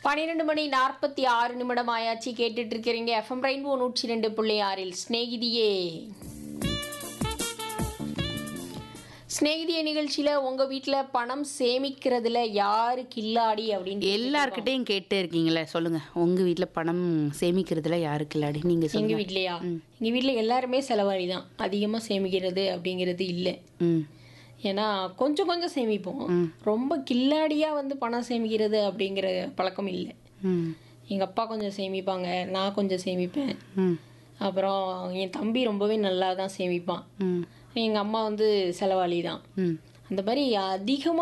பன்னிரெண்டு மணி நாற்பத்தி ஆறு நிமிடம் ஆயாச்சு கேட்டுட்டு இருக்கிறீங்க எஃப்எம் ரெயின்போ நூற்றி ரெண்டு புள்ளி ஆறில் ஸ்நேகிதியே ஸ்நேகிதிய நிகழ்ச்சியில உங்க வீட்ல பணம் சேமிக்கிறதுல யாரு கில்லாடி அப்படின்னு எல்லார்கிட்டையும் கேட்டு இருக்கீங்களே சொல்லுங்க உங்க வீட்ல பணம் சேமிக்கிறதுல யாருக்கு இல்லாடி நீங்க எங்க சொல்லுங்க வீட்லயா எங்க வீட்ல எல்லாருமே செலவாளி தான் அதிகமா சேமிக்கிறது அப்படிங்கிறது இல்லை ம் ஏன்னா கொஞ்சம் கொஞ்சம் சேமிப்போம் ரொம்ப கில்லாடியா வந்து பணம் சேமிக்கிறது அப்படிங்கிற பழக்கம் இல்லை ம் எங்க அப்பா கொஞ்சம் சேமிப்பாங்க நான் கொஞ்சம் சேமிப்பேன் ம் அப்புறம் என் தம்பி ரொம்பவே நல்லா தான் சேமிப்பான் ம் எங்கள் அம்மா வந்து செலவாளி தான் ம் அந்த மாதிரி அதிகமாக